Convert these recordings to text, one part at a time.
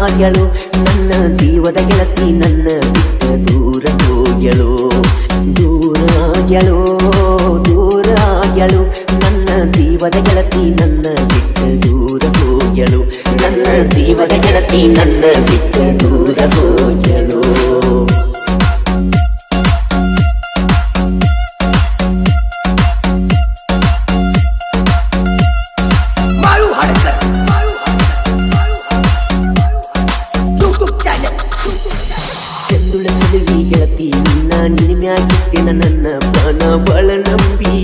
ಆಗ್ಯಳು ನನ್ನ ಜೀವದ ಗೆಳತಿ ನನ್ನ ಬಿಟ್ಟ ದೂರ ಹೋಗ್ಯಳು ದೂರ ಆಗ್ಯಳು ದೂರ ಆಗ್ಯಳು ನನ್ನ ಜೀವದ ಗೆಳತಿ ನನ್ನ ಬಿಟ್ಟ ದೂರ ಹೋಗ್ಯಳು ನನ್ನ ಜೀವದ ಗೆಳತಿ ನನ್ನ ಬಿಟ್ಟ ದೂರ ಹೋಗ್ಯಳು मारू हड़कर यूट्यूब चैनल ಚಂದುಳ ಚೆಲುವಿ ಗೆಳತಿ ನಿನ್ನ ನಿನ್ಮ್ಯಾಗಿಟ್ಟಿನ ನನ್ನ ಪ್ರಾಣ ಬಳ ನಂಬಿ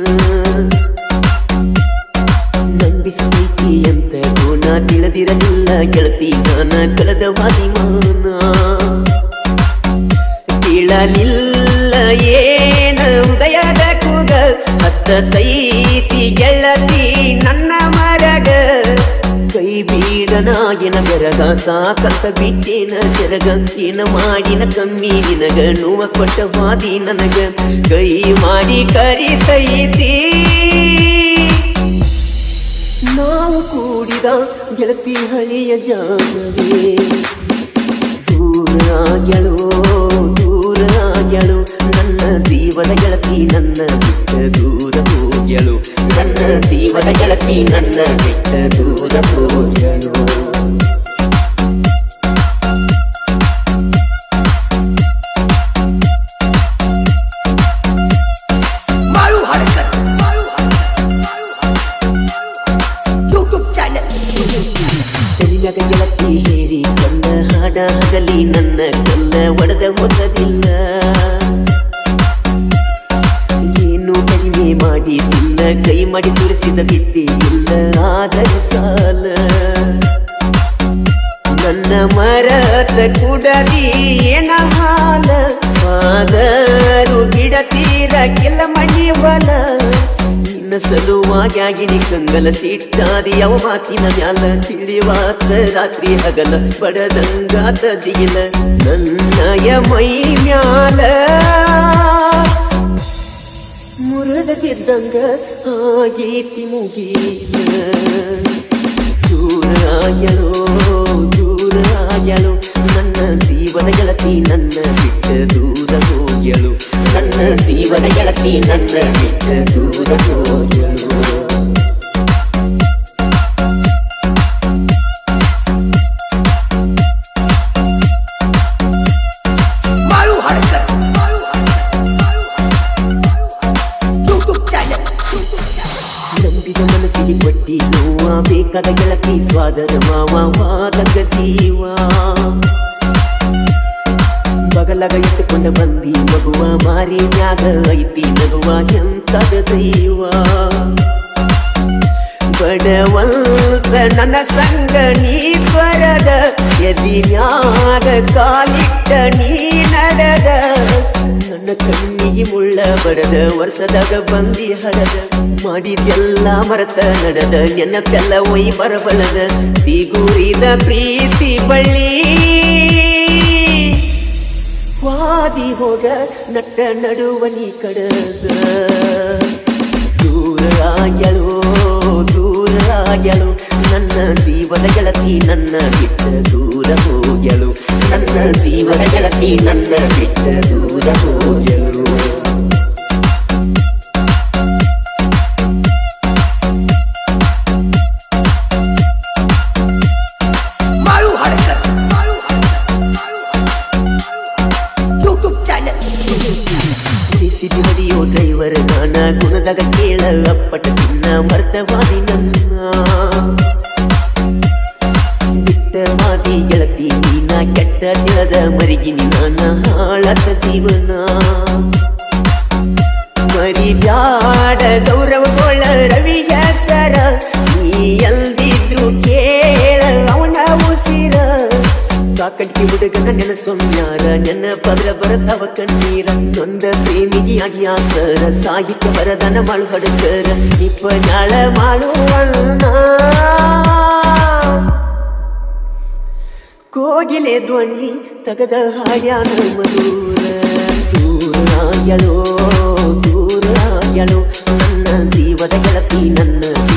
ನಂಬಿಸಬೇಕಿ ಅಂತ ಗುಣ ತಿಳಿದಿರಲಿಲ್ಲ ಗೆಳತಿ ನಾನ ಕಳೆದ ವಾದಿಮಾನ ತಿಳಲಿಲ್ಲ ಏನ ಉದಯದ ಕೂಗ ಹತ್ತ ತೈತಿ ಗೆಳತಿ ನನ್ನ ಮರಗ ಕೈ ಬೀಡನಾಗಿನ ಬೆರಗ ಸಾಕತ್ತ ಬಿಟ್ಟೇನ ಸೆರಗ ಏನ ಮಾಡಿನ ಕಮ್ಮಿ ನಿನಗ ನೋವ ಕೊಟ್ಟ ವಾದಿ ನನಗ ಕೈ ಮಾಡಿ ಕರಿತೈತಿ ನಾವು ಕೂಡಿದ ಗೆಳತಿ ಹಳೆಯ ಜಾಗವೇ ದೂರಾಗ್ಯಳು ದೂರಾಗ್ಯಳು ನನ್ನ ಜೀವದ ಗೆಳತಿ ನನ್ನ ಬಿಟ್ಟ ದೂರ ಹೋಗ್ಯಳು ನನ್ನ ಜೀವದ ಗೆಳತಿ ನನ್ನ ಬಿಟ್ಟ ದೂರ ಹೋಗ್ಯಳು मारू हड़कर यूट्यूब चैनल ತೆಲಿನಗ ಗೆಳತಿ ಹೇರಿ ಕಲ್ಲ ಹಾಡ ಹಗಲಿ ನನ್ನ ಕಲ್ಲ ಒಡೆದ ಹೋಗದಿಲ್ಲ ಏನು ಕಡಿಮೆ ಮಾಡಿದಿಲ್ಲ ಕೈ ಮಾಡಿ ತುರಿಸಿದ ಬಿದ್ದೆ ಇಲ್ಲ ಆದರೂ ಸಾಲ ನನ್ನ ಮರದ ಕುಡಲಿ ಏನ ಹಾಲ ಆದರೂ ಬಿಡತೀರ ಕೆಲ ಮಣಿವಲ ನಿನ್ನ ಸಲುವಾಗಿನಿ ಕಂಗಲ ಸಿಟ್ಟಾದಿ ಯಾವ ಮಾತಿನ ಮ್ಯಾಲ ತಿಳಿವಾತ ರಾತ್ರಿ ಹಗಲ ಬಡದಂಗಾತ ದಿಗಿಲ ನನ್ನಯ ಮೈ ಮ್ಯಾಲ ಮುರದ ಬಿದ್ದಂಗ ಆಗೇತಿ ಮುಗೀಲ ದೂರಾಯಳು ದೂರಾಯಳು ನನ್ನ ಜೀವನ ಗೆಳತಿ ನನ್ನ ಬಿಟ್ಟ ದೂರ ಹೋಗ್ಯಳು ನನ್ನ ಜೀವನ ಗೆಳತಿ ನನ್ನ ಬಿಟ್ಟ ದೂರ ಹೋಗ್ಯಳು मारू हड़कर यूट्यूब चैनल ನಂಬಿದ ಮನಸ್ಸಿಗೆ ಕೊಟ್ಟಿ ನೋವ ಬೇಕಾದ ಗೆಳತಿ ಸ್ವಾದದ ಮಾವ ವಾದಕ ಜೀವ ಬಗಲಗ ಇಟ್ಟುಕೊಂಡ ಬಂದಿ ಮಗುವ ಮಾರಿ ಮ್ಯಾಗ ಐತಿ ನಗುವ ಎಂತದ ದೈವ ಬಡವಂತ ನನ್ನ ಸಂಗ ನೀ ಬರದ ಎದಿ ಮ್ಯಾಗ ಕಾಲಿಟ್ಟ ನೀ ನಡೆದ ನನ್ನ ಕಣ್ಣಿಗೆ ಮುಳ್ಳ ಬಡದ ವರ್ಷದಾಗ ಬಂದಿ ಹಡದ ಮಾಡಿದೆಲ್ಲ ಮರತ ನಡೆದ ನೆನಪೆಲ್ಲ ಒಯ್ ಬರಬಲದ ಸಿಗುರಿದ ಪ್ರೀತಿ ಬಳ್ಳಿ ವಾದಿ ಹೋಗ ನಟ್ಟ ನಡುವನಿ ಕಡದ ದೂರಾಗ್ಯಳು ದೂರಾಗ್ಯಳು ನನ್ನ ಜೀವದ ಗೆಳತಿ ನನ್ನ ಬಿಟ್ಟ ದೂರ ಹೋಗ್ಯಳು ನನ್ನ ಜೀವದ ಗೆಳತಿ ನನ್ನ ಬಿಟ್ಟ ದೂರ ಹೋಗ್ಯಳು मारू हड़कर यूट्यूब चैनल ಸಿಸಿಬಿ ಹೊಡಿಯೋ ಡ್ರೈವರ್ ನಾನ ಗುಣದಾಗ ಕೇಳ ಅಪ್ಪಟ ಚಿನ್ನ ಮರ್ದವಾದಿ ನನ್ನ ಬಿಟ್ಟ ಮಾದಿ ಗೆಳತಿ ನೀನ ಕೆಟ್ಟ ತಿಳದ ಮರಿಗಿನಿ ನಾನ ಹಾಳದ ಜೀವನ ಮರಿ ಬ್ಯಾಡ ಗೌರವಗೊಳ್ಳ ರವಿ ಹೆಸರ ನೀ ಎಲ್ದಿದ್ರು ಕೇಳ ಅವನ ಉಸಿರ ಕಾಕಡ್ಕಿ ಹುಡುಗನ ನೆನಸೊಮ್ಯಾರ ನೆನ ಪದ್ರ ಬರತವ ಕಣ್ಣೀರ ನೊಂದ ಪ್ರೇಮಿಗಿಯಾಗಿ ಆಸರ ಸಾಹಿತ್ಯ ಬರದನ ಮಾಡು ಹಡುಕರ ನಿಪ್ಪ ನಾಳ ಮಾಡುವಣ್ಣ ಕೋಗಿಲೆ ಧ್ವನಿ ತಗದ ಹಾಡ್ಯಾನ ಮಧುರ ದೂರಾಗ್ಯಳೋ ದೂರಾಗ್ಯಳೋ ನನ್ನ ಜೀವದ ಗೆಳತಿ ನನ್ನ